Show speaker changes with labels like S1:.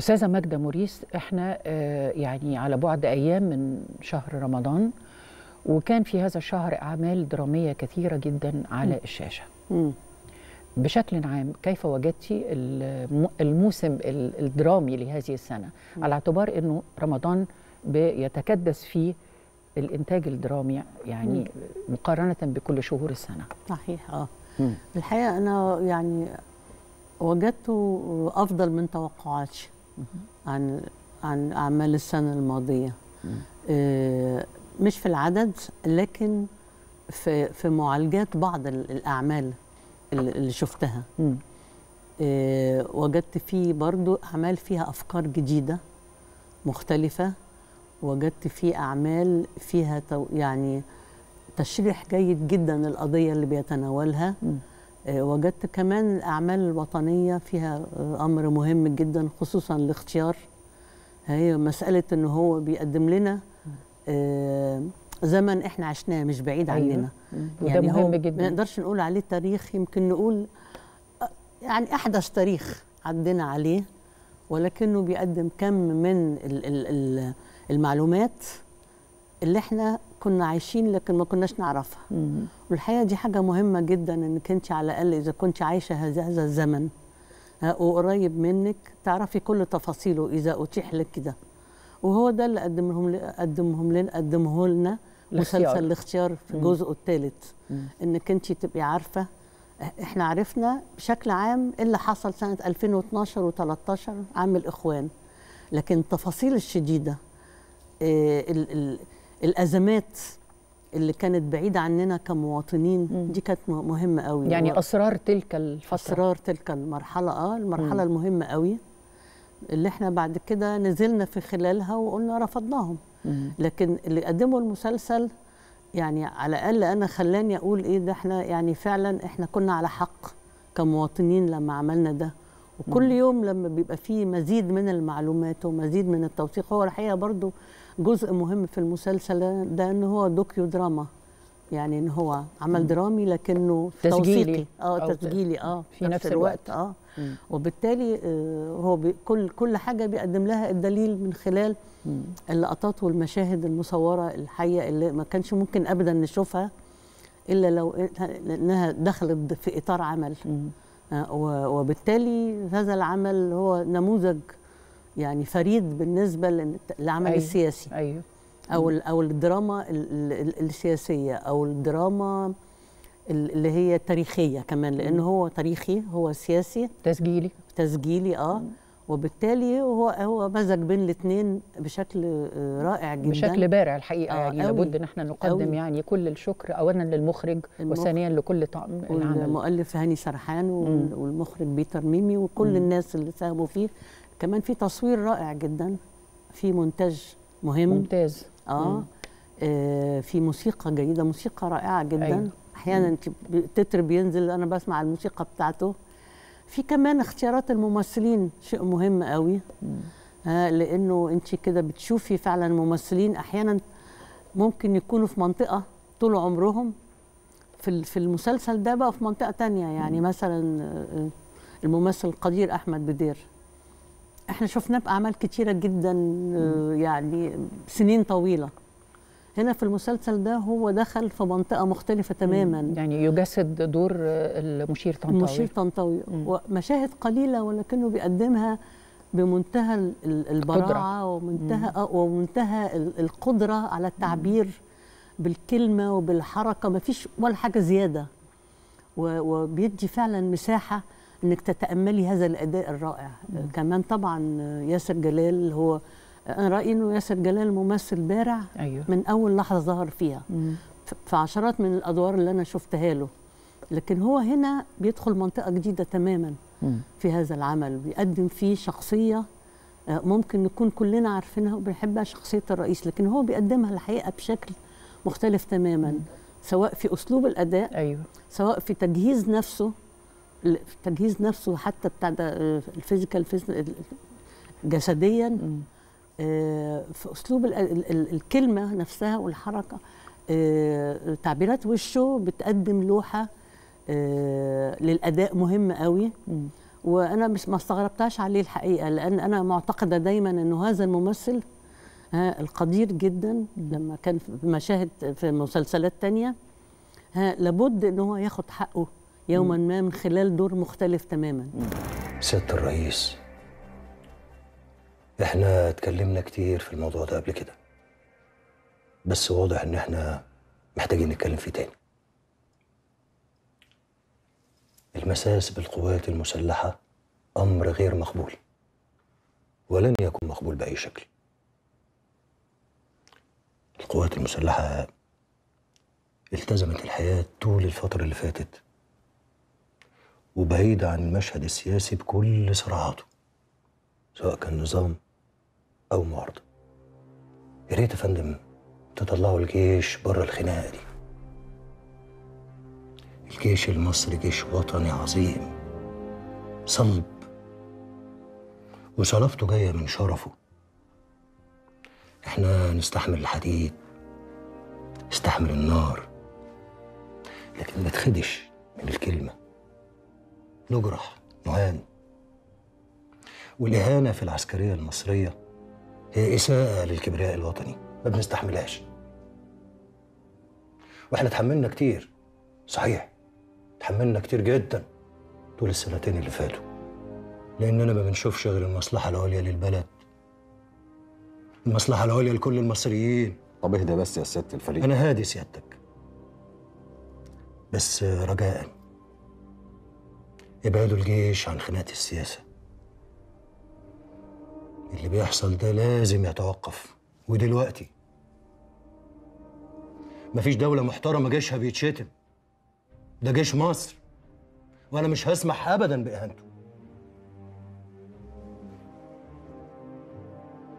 S1: استاذه ماجده موريس احنا آه، يعني على بعد ايام من شهر رمضان وكان في هذا الشهر اعمال دراميه كثيره جدا على الشاشه
S2: مم.
S1: بشكل عام كيف وجدتي الم- الموسم ال- الدرامي لهذه السنه على اعتبار انه رمضان بيتكدس فيه الانتاج الدرامي يعني مقارنه بكل شهور السنه
S2: صحيح اه
S1: مم.
S2: الحقيقه انا يعني وجدته افضل من توقعاتي عن عن اعمال السنه الماضيه آه، مش في العدد لكن في في معالجات بعض ال- الاعمال اللي اللي شفتها
S1: مم.
S2: آه، وجدت فيه برضو أعمال فيها أفكار جديدة مختلفة وجدت فيه أعمال فيها تو يعني تشريح جيد جدا للقضية اللي بيتناولها
S1: مم.
S2: آه، وجدت كمان الأعمال الوطنية فيها آه، أمر مهم جدا خصوصا الاختيار هي مسألة إن هو بيقدم لنا آه، زمن إحنا عشناه مش بعيد
S1: أيوة.
S2: عننا
S1: مم. وده مهم
S2: هو ما
S1: جدا
S2: نقدرش نقول عليه تاريخ يمكن نقول آه، يعني احدث تاريخ عدينا عليه ولكنه بيقدم كم من ال ال ال المعلومات اللي احنا كنا عايشين لكن ما كناش نعرفها
S1: مم.
S2: والحقيقه دي حاجه مهمه جدا انك انت على الاقل اذا كنت عايشه هذا هذا الزمن ها، وقريب منك تعرفي كل تفاصيله اذا اتيح لك كده وهو ده اللي قدمهم قدمهم لنا قدمه لنا
S1: الاختيار.
S2: مسلسل الاختيار في
S1: مم.
S2: جزءه الثالث
S1: مم.
S2: انك انت تبقي عارفه احنا عرفنا بشكل عام ايه اللي حصل سنه 2012 و13 عام الاخوان لكن التفاصيل الشديده آه، ال ال الازمات اللي كانت بعيده عننا كمواطنين
S1: مم.
S2: دي كانت م- مهمه قوي
S1: يعني
S2: و-
S1: اسرار تلك الفتره
S2: اسرار تلك المرحله اه المرحله
S1: مم.
S2: المهمه قوي اللي احنا بعد كده نزلنا في خلالها وقلنا رفضناهم
S1: مم.
S2: لكن اللي قدمه المسلسل يعني على الاقل انا خلاني اقول ايه ده احنا يعني فعلا احنا كنا على حق كمواطنين لما عملنا ده وكل
S1: مم.
S2: يوم لما بيبقى فيه مزيد من المعلومات ومزيد من التوثيق هو الحقيقه برضو جزء مهم في المسلسل ده- ده ان هو دوكيو دراما يعني ان هو عمل
S1: مم.
S2: درامي لكنه
S1: تسجيلي
S2: توثيقي
S1: أو
S2: اه
S1: ت-
S2: تسجيلي اه
S1: في نفس الوقت.
S2: اه
S1: مم.
S2: وبالتالي آه، هو بي كل كل حاجه بيقدم لها الدليل من خلال
S1: مم.
S2: اللقطات والمشاهد المصوره الحيه اللي ما كانش ممكن ابدا نشوفها الا لو انها دخلت في اطار عمل
S1: مم.
S2: آه، و- وبالتالي هذا العمل هو نموذج يعني فريد بالنسبه للعمل
S1: أيوة.
S2: أيوه. السياسي
S1: ايوه
S2: او ال- او الدراما ال- ال- السياسيه او الدراما ال- اللي هي تاريخيه كمان لان هو تاريخي هو سياسي
S1: تسجيلي
S2: تسجيلي اه وبالتالي هو هو مزج بين الاثنين بشكل آه، رائع جدا
S1: بشكل بارع الحقيقه
S2: آه،
S1: يعني
S2: أوي.
S1: لابد ان احنا نقدم
S2: أوي.
S1: يعني كل الشكر اولا للمخرج
S2: المخرج.
S1: وثانيا لكل طاقم العمل
S2: والمؤلف هاني سرحان
S1: مم.
S2: وال- والمخرج بيتر ميمي وكل
S1: مم.
S2: الناس اللي ساهموا فيه كمان في تصوير رائع جدا في مونتاج مهم
S1: ممتاز
S2: اه
S1: مم.
S2: آه، في موسيقى جيده موسيقى رائعه جدا
S1: أيوة.
S2: أيوه. احيانا انت ب- التتر بينزل انا بسمع الموسيقى بتاعته في كمان اختيارات الممثلين شيء مهم قوي
S1: مم.
S2: آه لانه انت كده بتشوفي فعلا ممثلين احيانا ممكن يكونوا في منطقه طول عمرهم في ال- في المسلسل ده بقى في منطقه تانية يعني مثلا آه، الممثل القدير احمد بدير احنا شفناه باعمال كتيره جدا آه، يعني سنين طويله هنا في المسلسل ده هو دخل في منطقه مختلفه تماما
S1: يعني يجسد دور آه، المشير طنطاوي
S2: المشير طنطاوي
S1: مم.
S2: ومشاهد قليله ولكنه بيقدمها بمنتهى ال- ال- البراعه ومنتهى آه، ومنتهى ال- القدره على التعبير بالكلمه وبالحركه ما فيش ولا حاجه زياده و- وبيدي فعلا مساحه انك تتاملي هذا الاداء الرائع
S1: مم.
S2: كمان طبعا ياسر جلال هو انا رايي انه ياسر جلال ممثل بارع
S1: ايوه
S2: من اول لحظه ظهر فيها
S1: مم.
S2: ف- في عشرات من الادوار اللي انا شفتها له لكن هو هنا بيدخل منطقه جديده تماما
S1: مم.
S2: في هذا العمل بيقدم فيه شخصيه آه، ممكن نكون كلنا عارفينها وبنحبها شخصيه الرئيس لكن هو بيقدمها الحقيقه بشكل مختلف تماما سواء في اسلوب الاداء
S1: ايوه
S2: سواء في تجهيز نفسه ال- في تجهيز نفسه حتى بتاع ده آه، الفيزيكال فيز- ال- جسديا
S1: مم.
S2: آه، في اسلوب ال- ال- ال- الكلمه نفسها والحركه آه، تعبيرات وشه بتقدم لوحه آه، للاداء مهمه قوي
S1: مم.
S2: وانا مش ما استغربتهاش عليه الحقيقه لان انا معتقده دايما انه هذا الممثل ها القدير جدا لما كان في مشاهد في مسلسلات تانية ها لابد ان هو ياخد حقه يوما ما من خلال دور مختلف تماما
S3: سيادة الرئيس احنا اتكلمنا كتير في الموضوع ده قبل كده بس واضح ان احنا محتاجين نتكلم فيه تاني المساس بالقوات المسلحة أمر غير مقبول ولن يكون مقبول بأي شكل القوات المسلحة التزمت الحياة طول الفترة اللي فاتت وبعيدة عن المشهد السياسي بكل صراعاته سواء كان نظام أو معارضة يا ريت يا فندم تطلعوا الجيش بره الخناقة دي الجيش المصري جيش وطني عظيم صلب وصلابته جاية من شرفه احنا نستحمل الحديد نستحمل النار لكن ما تخدش من الكلمة نجرح نهان والإهانة في العسكرية المصرية هي إساءة للكبرياء الوطني ما بنستحملهاش واحنا اتحملنا كتير صحيح اتحملنا كتير جدا طول السنتين اللي فاتوا لأننا ما بنشوفش غير المصلحة العليا للبلد المصلحة العليا لكل المصريين
S4: طب اهدى بس يا سياده الفريق
S3: أنا هادي سيادتك بس رجاء ابعدوا الجيش عن خناقة السياسة اللي بيحصل ده لازم يتوقف ودلوقتي مفيش دولة محترمة جيشها بيتشتم ده جيش مصر وأنا مش هسمح أبدا بإهانته